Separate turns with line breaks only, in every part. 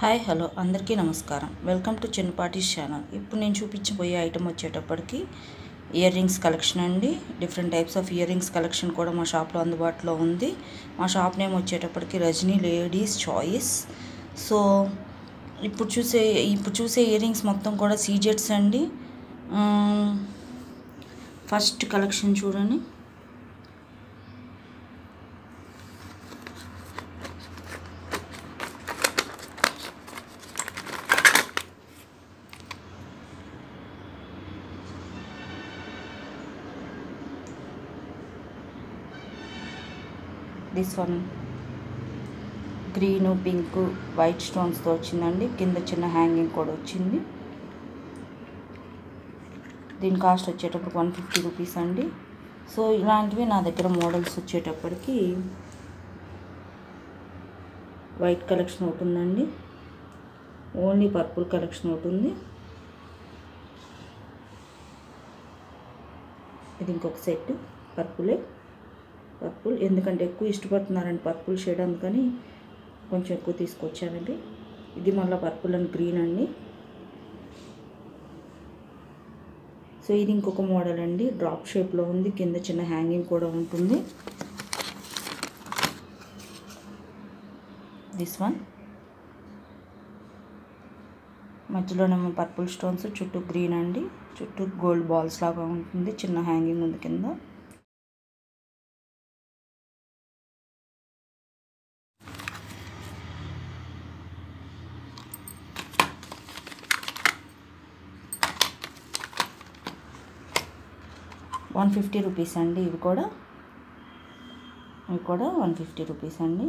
hi hello అందరికీ నమస్కారం welcome to చిన్నపాటి ఛానల్ ఇప్పుడు నేను చూపించబోయే ఐటమ్ వచ్చేటప్పటికి ఇయర్ రింగ్స్ కలెక్షన్ అండి different types of earrings collection కూడా మా షాప్లో అందుబాటులో ఉంది మా షాప్ నేమ్ వచ్చేటప్పటికి రజనీ లేడీస్ చాయిస్ సో ఇప్పుడు చూసే ఇప్పుడు చూసే ఇయర్ రింగ్స్ మొత్తం కూడా సీజెట్స్ అండి ఫస్ట్ కలెక్షన్ చూడండి this one green pink white స్టోన్స్తో వచ్చిందండి కింద చిన్న హ్యాంగింగ్ కూడా వచ్చింది దీని కాస్ట్ వచ్చేటప్పుడు వన్ ఫిఫ్టీ రూపీస్ అండి సో ఇలాంటివి నా దగ్గర మోడల్స్ వచ్చేటప్పటికి వైట్ కలెక్షన్ ఒకటి ఉందండి ఓన్లీ పర్పుల్ కలెక్షన్ ఒకటి ఉంది ఇది ఇంకొక సెట్ పర్పులే పర్పుల్ ఎందుకంటే ఎక్కువ ఇష్టపడుతున్నారండి పర్పుల్ షేడ్ అందుకని కొంచెం ఎక్కువ తీసుకొచ్చానండి ఇది మళ్ళీ పర్పుల్ అండ్ గ్రీన్ అండి సో ఇది ఇంకొక మోడల్ అండి డ్రాప్ షేప్లో ఉంది కింద చిన్న హ్యాంగింగ్ కూడా ఉంటుంది దిస్ వన్ మధ్యలోనేమో పర్పుల్ స్టోన్స్ చుట్టూ గ్రీన్ అండి చుట్టూ గోల్డ్ బాల్స్ లాగా ఉంటుంది చిన్న హ్యాంగింగ్ ఉంది కింద వన్ ఫిఫ్టీ రూపీస్ అండి ఇవి కూడా ఇవి కూడా వన్ ఫిఫ్టీ రూపీస్ అండి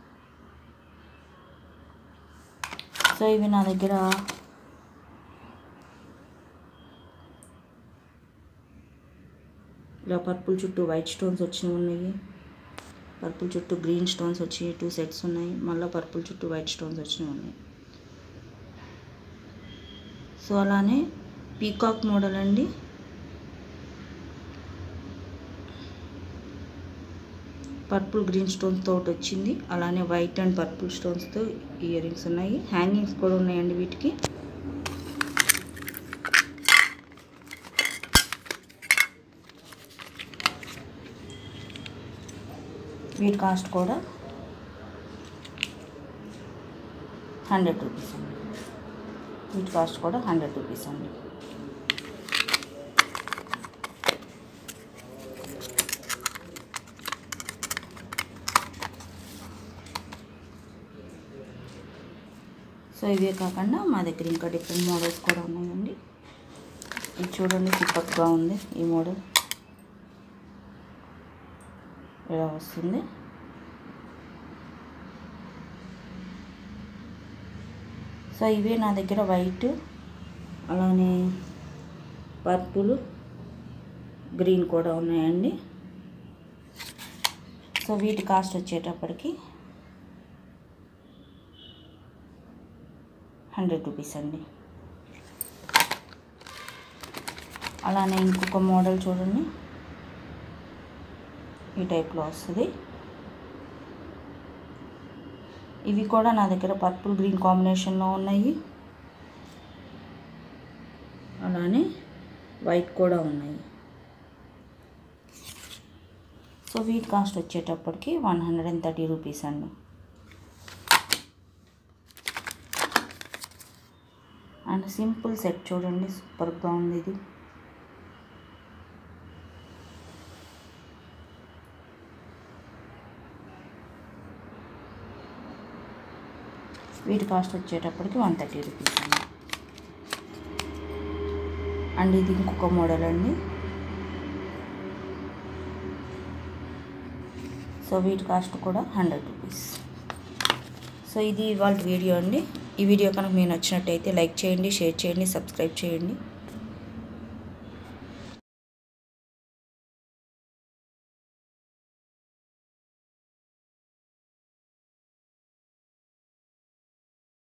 సో ఇవి నా దగ్గర ఇలా పర్పుల్ చుట్టూ వైట్ స్టోన్స్ వచ్చినవి ఉన్నాయి పర్పుల్ చుట్టూ గ్రీన్ స్టోన్స్ వచ్చి టూ సెట్స్ ఉన్నాయి మళ్ళీ పర్పుల్ చుట్టూ వైట్ స్టోన్స్ వచ్చినవి ఉన్నాయి సో అలానే పీకాక్ మోడల్ అండి పర్పుల్ గ్రీన్ స్టోన్స్తో ఒకటి వచ్చింది అలానే వైట్ అండ్ పర్పుల్ స్టోన్స్తో ఇయర్ రింగ్స్ ఉన్నాయి హ్యాంగింగ్స్ కూడా ఉన్నాయండి వీటికి వీటి కాస్ట్ కూడా హండ్రెడ్ రూపీస్ అండి వీటి కాస్ట్ కూడా హండ్రెడ్ రూపీస్ అండి సో ఇవే కాకుండా మా దగ్గర ఇంకా డిఫరెంట్ మోడల్స్ కూడా ఉన్నాయండి ఇది చూడండి చిప్పక్గా ఉంది ఈ మోడల్ ఇలా వస్తుంది సో ఇవే నా దగ్గర వైట్ అలానే పర్పుల్ గ్రీన్ కూడా ఉన్నాయండి సో వీటి కాస్ట్ వచ్చేటప్పటికి హండ్రెడ్ రూపీస్ అండి అలానే ఇంకొక మోడల్ చూడండి ఈ టైప్లో వస్తుంది ఇవి కూడా నా దగ్గర పర్పుల్ గ్రీన్ కాంబినేషన్లో ఉన్నాయి అలానే వైట్ కూడా ఉన్నాయి సో వీటి కాస్ట్ వచ్చేటప్పటికి one hundred and thirty rupees అండి అండ్ సింపుల్ సెట్ చూడండి సూపర్గా ఉంది ఇది వీటి కాస్ట్ వచ్చేటప్పటికి వన్ థర్టీ రూపీస్ అండి అండ్ ఇది ఇంకొక మోడల్ అండి సో వీటి కాస్ట్ కూడా హండ్రెడ్ రూపీస్ సో ఇది ఇవాళ వీడియో అండి ఈ వీడియో కనుక మీకు నచ్చినట్టయితే లైక్ చేయండి షేర్ చేయండి సబ్స్క్రైబ్ చేయండి